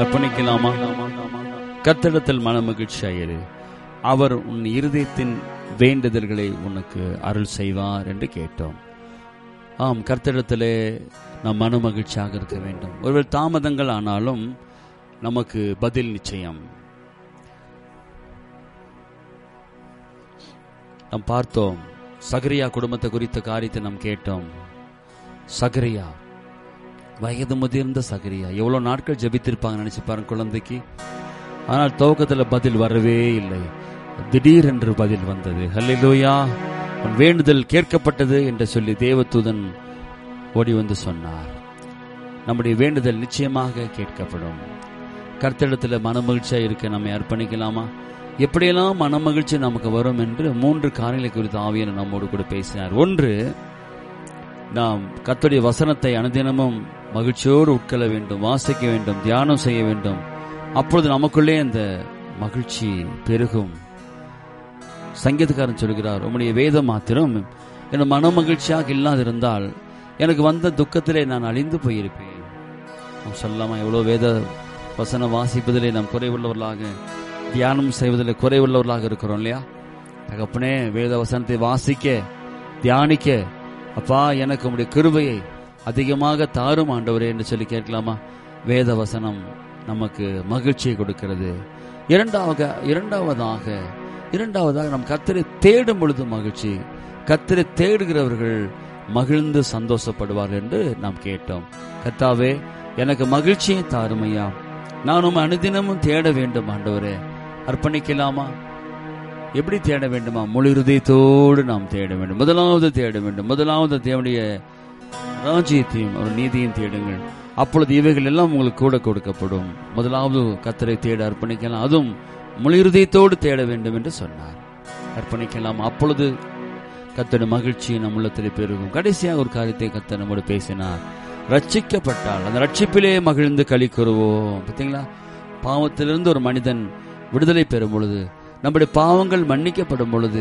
அர்ப்பணிக்கலாமா கர்த்தரிடத்தில் மன மகிழ்ச்சியாயிரு அவர் உன் இருதயத்தின் வேண்டுதல்களை உனக்கு அருள் செய்வார் என்று கேட்டோம் ஆம் கர்த்தரிடத்திலே நாம் மன மகிழ்ச்சியாக இருக்க வேண்டும் ஒருவேளை தாமதங்கள் ஆனாலும் நமக்கு பதில் நிச்சயம் நாம் பார்த்தோம் சகரியா குடும்பத்தை குறித்த காரியத்தை நாம் கேட்டோம் சகரியா வயது முதிர்ந்த சகரியா எவ்வளவு நாட்கள் ஜெபித்திருப்பாங்க நினைச்சு பாருங்க குழந்தைக்கு ஆனால் துவக்கத்துல பதில் வரவே இல்லை திடீரென்று பதில் வந்தது ஹல்லேலூயா உன் வேண்டுதல் கேட்கப்பட்டது என்று சொல்லி தேவதூதன் ஓடி வந்து சொன்னார் நம்முடைய வேண்டுதல் நிச்சயமாக கேட்கப்படும் கர்த்தரிடத்தில் மனமகிழ்ச்சியா இருக்க நம்மை அர்ப்பணிக்கலாமா எப்படியெல்லாம் மனமகிழ்ச்சி நமக்கு வரும் என்று மூன்று காரியங்களை குறித்து ஆவியர் நம்மோடு கூட பேசினார் ஒன்று நாம் கர்த்தருடைய வசனத்தை அனுதினமும் மகிழ்ச்சியோடு உட்கொள்ள வேண்டும் வாசிக்க வேண்டும் தியானம் செய்ய வேண்டும் அப்பொழுது நமக்குள்ளே அந்த மகிழ்ச்சி பெருகும் சங்கீதக்காரன் சொல்கிறார் உம்முடைய வேதம் மாத்திரம் என் மன மகிழ்ச்சியாக இல்லாதிருந்தால் எனக்கு வந்த துக்கத்திலே நான் அழிந்து போயிருப்பேன் நாம் சொல்லாமா எவ்வளோ வேத வசனம் வாசிப்பதிலே நாம் குறைவுள்ளவர்களாக தியானம் செய்வதில் குறைவுள்ளவர்களாக இருக்கிறோம் இல்லையா தகப்பனே வேத வசனத்தை வாசிக்க தியானிக்க அப்பா எனக்கு உம்முடைய கிருபையை அதிகமாக தாரும் ஆண்டவரே என்று சொல்லி கேட்கலாமா வேத வசனம் நமக்கு மகிழ்ச்சியை கொடுக்கிறது இரண்டாவது இரண்டாவதாக இரண்டாவதாக நம் கத்தரை தேடும் பொழுது மகிழ்ச்சி கத்தரை தேடுகிறவர்கள் மகிழ்ந்து சந்தோஷப்படுவார்கள் என்று நாம் கேட்டோம் கத்தாவே எனக்கு மகிழ்ச்சியை தாருமையா நான் அனுதினமும் தேட வேண்டும் ஆண்டவரே அர்ப்பணிக்கலாமா எப்படி தேட வேண்டுமா முழு இருதயத்தோடு நாம் தேட வேண்டும் முதலாவது தேட வேண்டும் முதலாவது தேவனுடைய ராஜ்யத்தையும் ஒரு நீதியும் தேடுங்கள் அப்பொழுது இவைகள் எல்லாம் உங்களுக்கு கூட கொடுக்கப்படும் முதலாவது கத்தரை தேட அர்ப்பணிக்கலாம் அதுவும் முழு இருதயத்தோடு தேட வேண்டும் என்று சொன்னார் அர்ப்பணிக்கலாம் அப்பொழுது கத்தோட மகிழ்ச்சி நம் உள்ளத்திலே பெருகும் கடைசியாக ஒரு காரியத்தை கத்த நம்மோடு பேசினார் ரட்சிக்கப்பட்டால் அந்த ரட்சிப்பிலே மகிழ்ந்து களி கூறுவோம் பார்த்தீங்களா பாவத்திலிருந்து ஒரு மனிதன் விடுதலை பெறும் பொழுது நம்முடைய பாவங்கள் மன்னிக்கப்படும் பொழுது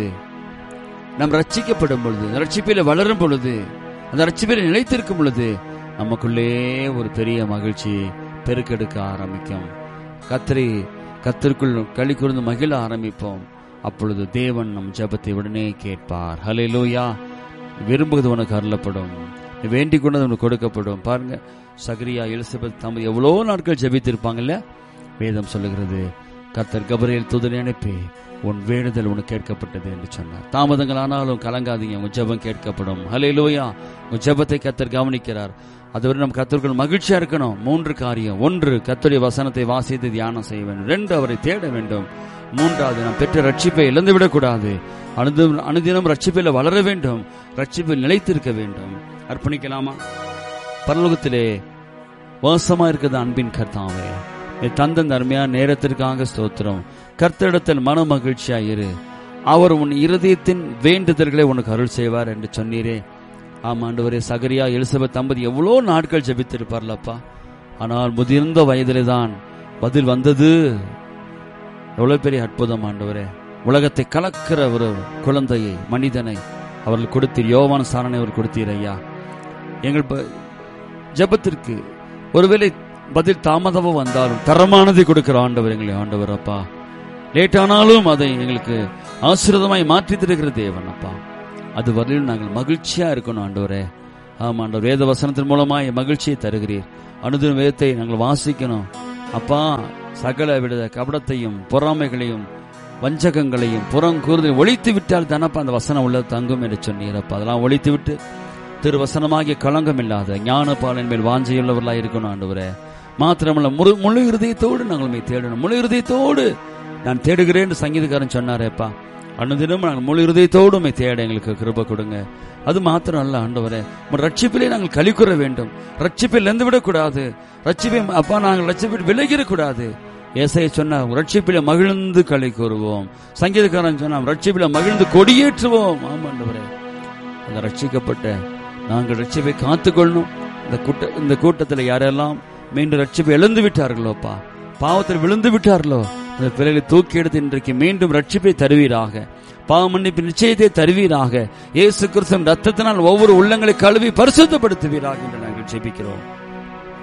நம் ரட்சிக்கப்படும் பொழுது அந்த ரட்சிப்பில வளரும் பொழுது அந்த ரட்சிப்பில நிலைத்திருக்கும் பொழுது நமக்குள்ளே ஒரு பெரிய மகிழ்ச்சி பெருக்கெடுக்க ஆரம்பிக்கும் கத்திரி கத்திற்குள் களி கூர்ந்து மகிழ ஆரம்பிப்போம் அப்பொழுது தேவன் நம் ஜபத்தை உடனே கேட்பார் ஹலே லோயா விரும்புவது உனக்கு அருளப்படும் நீ வேண்டிக் கொண்டது உனக்கு கொடுக்கப்படும் பாருங்க சகரியா எலிசபெத் தம்பதி எவ்வளோ நாட்கள் ஜபித்திருப்பாங்கல்ல வேதம் சொல்லுகிறது கர்த்தர் கபரையில் தூதனை அனுப்பி உன் வேண்டுதல் உனக்கு கேட்கப்பட்டது என்று சொன்னார் தாமதங்கள் ஆனாலும் கலங்காதீங்க உன் ஜெபம் கேட்கப்படும் ஹலே லோயா உன் ஜெபத்தை கத்தர் கவனிக்கிறார் அதுவரை நம்ம கத்தர்கள் மகிழ்ச்சியா இருக்கணும் மூன்று காரியம் ஒன்று கத்தருடைய வசனத்தை வாசித்து தியானம் செய்ய வேண்டும் ரெண்டு அவரை தேட வேண்டும் மூன்றாவது நாம் பெற்ற ரட்சிப்பை இழந்து விடக்கூடாது அனுது அனுதினம் ரட்சிப்பில் வளர வேண்டும் ரட்சிப்பில் நிலைத்திருக்க வேண்டும் அர்ப்பணிக்கலாமா பரலோகத்திலே வாசமா இருக்கிறது அன்பின் கர்த்தாவே நீ தந்த அருமையான நேரத்திற்காக ஸ்தோத்திரம் கர்த்தரிடத்தில் மன மகிழ்ச்சியா இரு அவர் உன் இருதயத்தின் வேண்டுதல்களை உனக்கு அருள் செய்வார் என்று சொன்னீரே ஆமாண்டவரே சகரியா எலிசபெத் தம்பதி எவ்வளோ நாட்கள் ஜெபித்திருப்பார்லப்பா ஆனால் முதிர்ந்த வயதிலே தான் பதில் வந்தது எவ்வளவு பெரிய அற்புதம் ஆண்டவரே உலகத்தை கலக்கிற ஒரு குழந்தையை மனிதனை அவர்கள் கொடுத்தீர் யோவான சாரணை அவர் கொடுத்தீர் ஐயா எங்கள் ப- ஜெபத்திற்கு ஒருவேளை பதில் தாமதமாக வந்தாலும் தரமானதை கொடுக்கிற ஆண்டவர் எங்களை ஆண்டவர் அப்பா லேட்டானாலும் அதை எங்களுக்கு ஆசீர்வாதமாய் மாற்றி தருகிற தேவன் அப்பா அது வரையில் நாங்கள் மகிழ்ச்சியா இருக்கணும் ஆண்டவரே ஆமா ஆண்டவர் வேத வசனத்தின் மூலமாய் மகிழ்ச்சியை தருகிறீர் அனுதின வேதத்தை நாங்கள் வாசிக்கணும் அப்பா சகல விட கபடத்தையும் பொறாமைகளையும் வஞ்சகங்களையும் புறங்கூறுதல் ஒழித்து விட்டால் தானப்பா அந்த வசனம் உள்ள தங்கும் என்று சொன்னீரப்பா அதெல்லாம் ஒழித்து விட்டு திருவசனமாகிய களங்கம் இல்லாத ஞான பாலின் மேல் வாஞ்சையுள்ளவர்களாக இருக்கணும் ஆண்டவரே மாத்திரமல்ல முழு முழு இருதயத்தோடு நாங்கள் உம்மை தேடணும் முழு இருதயத்தோடு நான் தேடுகிறேன் சங்கீதக்காரன் சொன்னாரேப்பா அனுதினம் நாங்கள் முழு இருதயத்தோடு உம்மை தேட எங்களுக்கு கிருப கொடுங்க அது மாத்திரம் அல்ல ஆண்டவரே உம் ரட்சிப்பிலே நாங்கள் கலிக்குற வேண்டும் ரட்சிப்பில் இருந்து விடக்கூடாது ரட்சிப்பை அப்பா நாங்கள் ரட்சிப்பில் விலகிடக்கூடாது ஏசையை சொன்ன ரட்சிப்பில மகிழ்ந்து களி கூறுவோம் சங்கீதக்காரன் சொன்னா ரட்சிப்பில மகிழ்ந்து கொடியேற்றுவோம் ஆமாண்டவரே அந்த ரட்சிக்கப்பட்ட நாங்கள் ரட்சிப்பை காத்துக்கொள்ளணும் இந்த கூட்ட இந்த கூட்டத்தில் யாரெல்லாம் மீண்டும் ரட்சிப்பை இழந்து விட்டார்களோப்பா பாவத்தில் விழுந்து விட்டார்களோ அந்த பிள்ளைகளை தூக்கி எடுத்து இன்றைக்கு மீண்டும் ரட்சிப்பை தருவீராக பாவ மன்னிப்பு நிச்சயத்தை தருவீராக இயேசு கிறிஸ்துவின் ரத்தத்தினால் ஒவ்வொரு உள்ளங்களை கழுவி பரிசுத்தப்படுத்துவீராக என்று நாங்கள் ஜெபிக்கிறோம்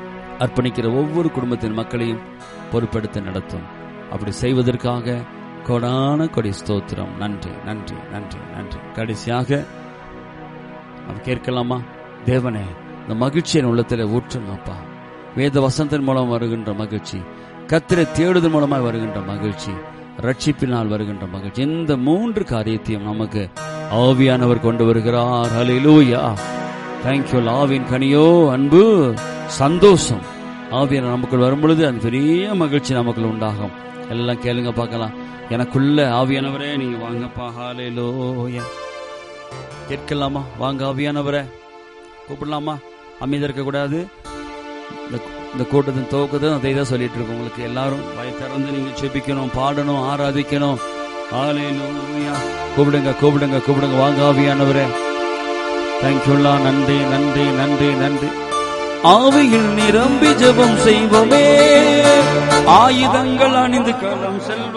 அர்ப்பணிக்கிற ஒவ்வொரு குடும்பத்தின் மக்களையும் பொறுப்பெடுத்து நடத்தும் அப்படி செய்வதற்காக கொடான கொடி ஸ்தோத்திரம் நன்றி நன்றி நன்றி நன்றி கடைசியாக நாம் கேட்கலாமா தேவனே இந்த மகிழ்ச்சியின் உள்ளத்தில் ஊற்றணும்ப்பா வேத வசனத்தின் மூலம் வருகின்ற மகிழ்ச்சி கத்திரை தேடுதல் மூலமாய் வருகின்ற மகிழ்ச்சி ரட்சிப்பினால் வருகின்ற மகிழ்ச்சி இந்த மூன்று காரியத்தையும் நமக்கு ஆவியானவர் கொண்டு வருகிறார் ஹalleluya தேங்க்யூ ஆவின் கனியோ அன்பு சந்தோஷம் ஆவியான நமக்குள் வரும்பொழுது அந்த பெரிய மகிழ்ச்சி நமக்குள் உண்டாகும் எல்லாம் கேளுங்க பார்க்கலாம் எனக்குள்ள ஆவியானவரே நீங்க வாங்கப்பா ஹalleluya கேட்கலாமா வாங்க ஆவியானவரே கூப்பிடலாமா அமைதி இருக்கக்கூடாது இந்த இந்த கூட்டத்தின் துவக்கத்தை அதை தான் சொல்லிட்டு இருக்கோம் உங்களுக்கு எல்லாரும் வாய் திறந்து நீங்க செபிக்கணும் பாடணும் ஆராதிக்கணும் ஹalleluya கூப்பிடுங்க கூப்பிடுங்க கூப்பிடுங்க வாங்க ஆவியானவரே தேங்க்யூல்லா நன்றி நன்றி நன்றி நன்றி ஆவியில் நிரம்பி ஜெபம் செய்வோமே ஆயுதங்கள் அணிந்து களம் செல்வ